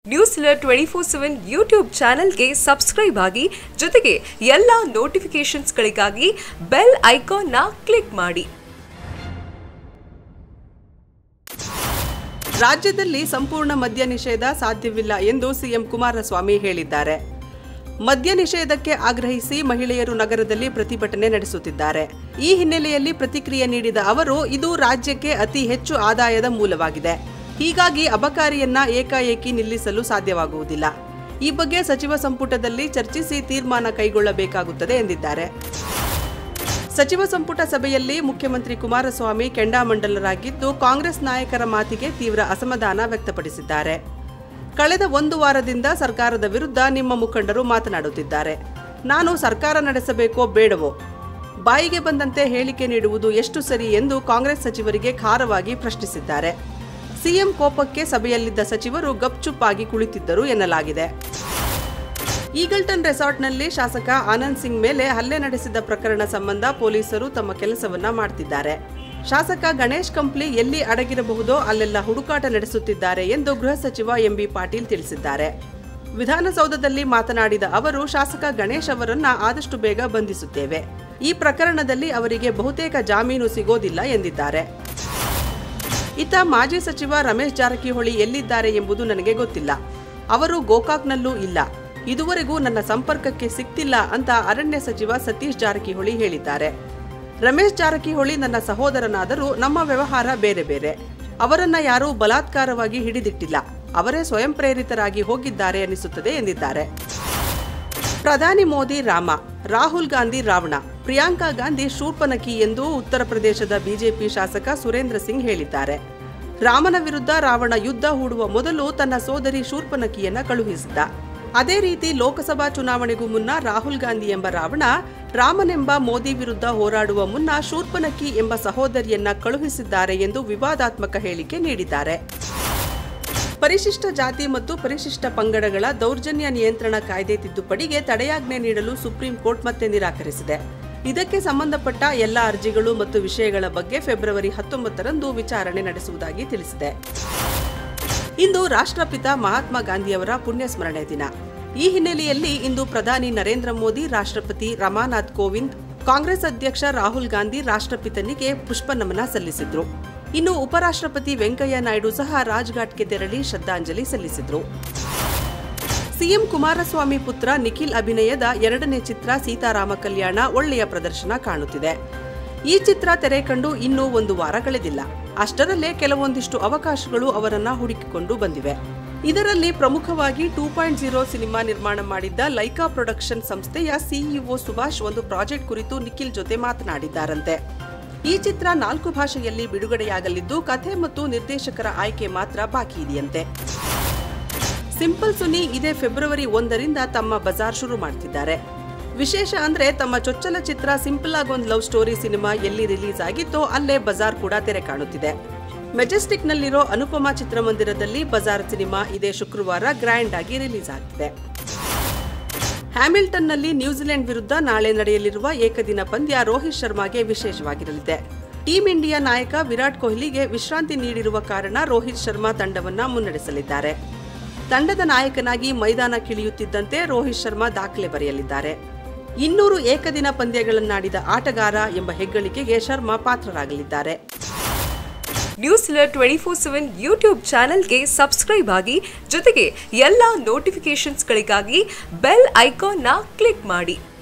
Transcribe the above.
news twenty four seven YouTube ಚಾನೆಲ್ಗೆ subscribe ಆಗಿ ಜೊತೆಗೆ ಎಲ್ಲ ನೋಟಿಫಿಕೇಶನ್ಸ್ಗಳಿಗಾಗಿ ಬೆಲ್ ಐಕಾನ್ನ ಕ್ಲಿಕ್ ಮಾಡಿ ರಾಜ್ಯದಲ್ಲಿ ಸಂಪೂರ್ಣ ಮದ್ಯ ನಿಷೇಧ ಸಾಧ್ಯವಿಲ್ಲ ಎಂದು ಸಿಎಂ ಕುಮಾರಸ್ವಾಮಿ ಹೇಳಿದ್ದಾರೆ ಮದ್ಯ ನಿಷೇಧಕ್ಕೆ ಆಗ್ರಹಿಸಿ ಮಹಿಳೆಯರು ನಗರದಲ್ಲಿ ಪ್ರತಿಭಟನೆ ನಡೆಸುತ್ತಿದ್ದಾರೆ ಈ ಹಿನ್ನೆಲೆಯಲ್ಲಿ ಪ್ರತಿಕ್ರಿಯೆ ನೀಡಿದ ಅವರು ಇದು ರಾಜ್ಯಕ್ಕೆ ಅತಿ ಹೆಚ್ಚು ಆದಾಯದ ಮೂಲವಾಗಿದೆ ಹೀಗಾಗಿ ಅಬಕಾರಿಯನ್ನ ಏಕಾಏಕಿ ನಿಲ್ಲಿಸಲು ಸಾಧ್ಯವಾಗುವುದಿಲ್ಲ ಈ ಬಗ್ಗೆ ಸಚಿವ ಸಂಪುಟದಲ್ಲಿ ಚರ್ಚಿಸಿ ತೀರ್ಮಾನ ಕೈಗೊಳ್ಳಬೇಕಾಗುತ್ತದೆ ಎಂದಿದ್ದಾರೆ ಸಚಿವ ಸಂಪುಟ ಸಭೆಯಲ್ಲಿ ಮುಖ್ಯಮಂತ್ರಿ ಕುಮಾರಸ್ವಾಮಿ ಕೆಂಡಾಮಂಡಲರಾಗಿದ್ದು ಕಾಂಗ್ರೆಸ್ ನಾಯಕರ ಮಾತಿಗೆ ತೀವ್ರ ಅಸಮಾಧಾನ ವ್ಯಕ್ತಪಡಿಸಿದ್ದಾರೆ ಕಳೆದ ಒಂದು ವಾರದಿಂದ ಸರ್ಕಾರದ ವಿರುದ್ಧ ನಿಮ್ಮ ಮುಖಂಡರು ಮಾತನಾಡುತ್ತಿದ್ದಾರೆ ನಾನು ಸರ್ಕಾರ ನಡೆಸಬೇಕೋ ಬೇಡವೋ ಬಾಯಿಗೆ ಬಂದಂತೆ ಹೇಳಿಕೆ ನೀಡುವುದು ಎಷ್ಟು ಸರಿ ಎಂದು ಕಾಂಗ್ರೆಸ್ ಸಚಿವರಿಗೆ ಖಾರವಾಗಿ ಪ್ರಶ್ನಿಸಿದ್ದಾರೆ ಸಿಎಂ ಕೋಪಕ್ಕೆ ಸಭೆಯಲ್ಲಿದ್ದ ಸಚಿವರು ಗಪ್ಚುಪ್ಪಾಗಿ ಕುಳಿತಿದ್ದರು ಎನ್ನಲಾಗಿದೆ ಈಗಲ್ಟನ್ ರೆಸಾರ್ಟ್ನಲ್ಲಿ ಶಾಸಕ ಆನಂದ್ ಸಿಂಗ್ ಮೇಲೆ ಹಲ್ಲೆ ನಡೆಸಿದ ಪ್ರಕರಣ ಸಂಬಂಧ ಪೊಲೀಸರು ತಮ್ಮ ಕೆಲಸವನ್ನ ಮಾಡ್ತಿದ್ದಾರೆ ಶಾಸಕ ಗಣೇಶ್ ಕಂಪ್ಲಿ ಎಲ್ಲಿ ಅಡಗಿರಬಹುದೋ ಅಲ್ಲೆಲ್ಲ ಹುಡುಕಾಟ ನಡೆಸುತ್ತಿದ್ದಾರೆ ಎಂದು ಗೃಹ ಸಚಿವ ಎಂಬಿ ಪಾಟೀಲ್ ತಿಳಿಸಿದ್ದಾರೆ ವಿಧಾನಸೌಧದಲ್ಲಿ ಮಾತನಾಡಿದ ಅವರು ಶಾಸಕ ಗಣೇಶ್ ಅವರನ್ನ ಆದಷ್ಟು ಬೇಗ ಬಂಧಿಸುತ್ತೇವೆ ಈ ಪ್ರಕರಣದಲ್ಲಿ ಅವರಿಗೆ ಬಹುತೇಕ ಜಾಮೀನು ಸಿಗೋದಿಲ್ಲ ಎಂದಿದ್ದಾರೆ ಇತ್ತ ಮಾಜಿ ಸಚಿವ ರಮೇಶ್ ಜಾರಕಿಹೊಳಿ ಎಲ್ಲಿದ್ದಾರೆ ಎಂಬುದು ನನಗೆ ಗೊತ್ತಿಲ್ಲ ಅವರು ಗೋಕಾಕ್ನಲ್ಲೂ ಇಲ್ಲ ಇದುವರೆಗೂ ನನ್ನ ಸಂಪರ್ಕಕ್ಕೆ ಸಿಕ್ತಿಲ್ಲ ಅಂತ ಅರಣ್ಯ ಸಚಿವ ಸತೀಶ್ ಜಾರಕಿಹೊಳಿ ಹೇಳಿದ್ದಾರೆ ರಮೇಶ್ ಜಾರಕಿಹೊಳಿ ನನ್ನ ಸಹೋದರನಾದರೂ ನಮ್ಮ ವ್ಯವಹಾರ ಬೇರೆ ಬೇರೆ ಅವರನ್ನ ಯಾರೂ ಬಲಾತ್ಕಾರವಾಗಿ ಹಿಡಿದಿಟ್ಟಿಲ್ಲ ಅವರೇ ಸ್ವಯಂ ಪ್ರೇರಿತರಾಗಿ ಹೋಗಿದ್ದಾರೆ ಅನಿಸುತ್ತದೆ ಎಂದಿದ್ದಾರೆ ಪ್ರಧಾನಿ ಮೋದಿ ರಾಮ ರಾಹುಲ್ ಗಾಂಧಿ ರಾವಣ ಪ್ರಿಯಾಂಕಾ ಗಾಂಧಿ ಶೂರ್ಪನಖಿ ಎಂದು ಉತ್ತರ ಪ್ರದೇಶದ ಬಿಜೆಪಿ ಶಾಸಕ ಸುರೇಂದ್ರ ಸಿಂಗ್ ಹೇಳಿದ್ದಾರೆ ರಾಮನ ವಿರುದ್ಧ ರಾವಣ ಯುದ್ಧ ಹೂಡುವ ಮೊದಲು ತನ್ನ ಸೋದರಿ ಶೂರ್ಪನಖಿಯನ್ನ ಕಳುಹಿಸಿದ್ದ ಅದೇ ರೀತಿ ಲೋಕಸಭಾ ಚುನಾವಣೆಗೂ ಮುನ್ನ ರಾಹುಲ್ ಗಾಂಧಿ ಎಂಬ ರಾವಣ ರಾಮನೆಂಬ ಮೋದಿ ವಿರುದ್ಧ ಹೋರಾಡುವ ಮುನ್ನ ಶೂರ್ಪನಖಿ ಎಂಬ ಸಹೋದರಿಯನ್ನ ಕಳುಹಿಸಿದ್ದಾರೆ ಎಂದು ವಿವಾದಾತ್ಮಕ ಹೇಳಿಕೆ ನೀಡಿದ್ದಾರೆ ಪರಿಶಿಷ್ಟ ಜಾತಿ ಮತ್ತು ಪರಿಶಿಷ್ಟ ಪಂಗಡಗಳ ದೌರ್ಜನ್ಯ ನಿಯಂತ್ರಣ ಕಾಯ್ದೆ ತಿದ್ದುಪಡಿಗೆ ತಡೆಯಾಜ್ಞೆ ನೀಡಲು ಸುಪ್ರೀಂ ಕೋರ್ಟ್ ಮತ್ತೆ ನಿರಾಕರಿಸಿದೆ ಇದಕ್ಕೆ ಸಂಬಂಧಪಟ್ಟ ಎಲ್ಲ ಅರ್ಜಿಗಳು ಮತ್ತು ವಿಷಯಗಳ ಬಗ್ಗೆ ಫೆಬ್ರವರಿ ಹತ್ತೊಂಬತ್ತರಂದು ವಿಚಾರಣೆ ನಡೆಸುವುದಾಗಿ ತಿಳಿಸಿದೆ ಇಂದು ರಾಷ್ಟ್ರಪಿತ ಮಹಾತ್ಮ ಗಾಂಧಿಯವರ ಪುಣ್ಯ ಸ್ಮರಣೆ ದಿನ ಈ ಹಿನ್ನೆಲೆಯಲ್ಲಿ ಇಂದು ಪ್ರಧಾನಿ ನರೇಂದ್ರ ಮೋದಿ ರಾಷ್ಟ್ರಪತಿ ರಮಾನಾಥ್ ಕೋವಿಂದ್ ಕಾಂಗ್ರೆಸ್ ಅಧ್ಯಕ್ಷ ರಾಹುಲ್ ಗಾಂಧಿ ರಾಷ್ಟ್ರಪಿತನಿಗೆ ಪುಷ್ಪ ನಮನ ಸಲ್ಲಿಸಿದ್ರು ಇನ್ನು ಉಪರಾಷ್ಟ್ರಪತಿ ವೆಂಕಯ್ಯ ನಾಯ್ಡು ಸಹ ರಾಜ್ಘಾಟ್ಗೆ ತೆರಳಿ ಶ್ರದ್ಧಾಂಜಲಿ ಸಲ್ಲಿಸಿದ್ರು ಸಿಎಂ ಕುಮಾರಸ್ವಾಮಿ ಪುತ್ರ ನಿಖಿಲ್ ಅಭಿನಯದ ಎರಡನೇ ಚಿತ್ರ ಸೀತಾರಾಮ ಕಲ್ಯಾಣ ಒಳ್ಳೆಯ ಪ್ರದರ್ಶನ ಕಾಣುತ್ತಿದೆ ಈ ಚಿತ್ರ ತೆರೆ ಕಂಡು ಇನ್ನೂ ಒಂದು ವಾರ ಕಳೆದಿಲ್ಲ ಅಷ್ಟರಲ್ಲೇ ಕೆಲವೊಂದಿಷ್ಟು ಅವಕಾಶಗಳು ಅವರನ್ನ ಹುಡುಕಿಕೊಂಡು ಬಂದಿವೆ ಇದರಲ್ಲಿ ಪ್ರಮುಖವಾಗಿ ಟೂ ಪಾಯಿಂಟ್ ಜೀರೋ ಸಿನಿಮಾ ನಿರ್ಮಾಣ ಮಾಡಿದ್ದ ಲೈಕಾ ಪ್ರೊಡಕ್ಷನ್ ಸಂಸ್ಥೆಯ ಸಿಇಒ ಸುಭಾಷ್ ಒಂದು ಪ್ರಾಜೆಕ್ಟ್ ಕುರಿತು ನಿಖಿಲ್ ಜೊತೆ ಮಾತನಾಡಿದ್ದಾರಂತೆ ಈ ಚಿತ್ರ ನಾಲ್ಕು ಭಾಷೆಯಲ್ಲಿ ಬಿಡುಗಡೆಯಾಗಲಿದ್ದು ಕಥೆ ಮತ್ತು ನಿರ್ದೇಶಕರ ಆಯ್ಕೆ ಮಾತ್ರ ಬಾಕಿ ಇದೆಯಂತೆ ಸಿಂಪಲ್ ಸುನಿ ಇದೇ ಫೆಬ್ರವರಿ ಒಂದರಿಂದ ತಮ್ಮ ಬಜಾರ್ ಶುರು ಮಾಡ್ತಿದ್ದಾರೆ ವಿಶೇಷ ಅಂದ್ರೆ ತಮ್ಮ ಚೊಚ್ಚಲ ಚಿತ್ರ ಸಿಂಪಲ್ ಆಗಿ ಒಂದು ಲವ್ ಸ್ಟೋರಿ ಸಿನಿಮಾ ಎಲ್ಲಿ ರಿಲೀಸ್ ಆಗಿತ್ತೋ ಅಲ್ಲೇ ಬಜಾರ್ ಕೂಡ ತೆರೆ ಕಾಣುತ್ತಿದೆ ಮೆಜೆಸ್ಟಿಕ್ ನಲ್ಲಿರೋ ಅನುಪಮಾ ಚಿತ್ರಮಂದಿರದಲ್ಲಿ ಬಜಾರ್ ಸಿನಿಮಾ ಇದೇ ಶುಕ್ರವಾರ ಗ್ರ್ಯಾಂಡ್ ಆಗಿ ರಿಲೀಸ್ ಆಗ್ತಿದೆ ಹ್ಯಾಮಿಲ್ಟನ್ನಲ್ಲಿ ನ್ಯೂಜಿಲೆಂಡ್ ವಿರುದ್ಧ ನಾಳೆ ನಡೆಯಲಿರುವ ಏಕದಿನ ಪಂದ್ಯ ರೋಹಿತ್ ಶರ್ಮಾಗೆ ವಿಶೇಷವಾಗಿರಲಿದೆ ಟೀಂ ಇಂಡಿಯಾ ನಾಯಕ ವಿರಾಟ್ ಕೊಹ್ಲಿಗೆ ವಿಶ್ರಾಂತಿ ನೀಡಿರುವ ಕಾರಣ ರೋಹಿತ್ ಶರ್ಮಾ ತಂಡವನ್ನ ಮುನ್ನಡೆಸಲಿದ್ದಾರೆ ತಂಡದ ನಾಯಕನಾಗಿ ಮೈದಾನಕ್ಕಿಳಿಯುತ್ತಿದ್ದಂತೆ ರೋಹಿತ್ ಶರ್ಮಾ ದಾಖಲೆ ಬರೆಯಲಿದ್ದಾರೆ ಇನ್ನೂರು ಏಕದಿನ ಪಂದ್ಯಗಳನ್ನಾಡಿದ ಆಟಗಾರ ಎಂಬ ಹೆಗ್ಗಳಿಕೆಗೆ ಶರ್ಮಾ ಪಾತ್ರರಾಗಲಿದ್ದಾರೆ news twenty four seven YouTube ಚಾನೆಲ್ಗೆ ಸಬ್ಸ್ಕ್ರೈಬ್ ಆಗಿ ಜೊತೆಗೆ ಎಲ್ಲ ನೋಟಿಫಿಕೇಶನ್ಸ್ಗಳಿಗಾಗಿ ಬೆಲ್ ಐಕಾನ್ನ ಕ್ಲಿಕ್ ಮಾಡಿ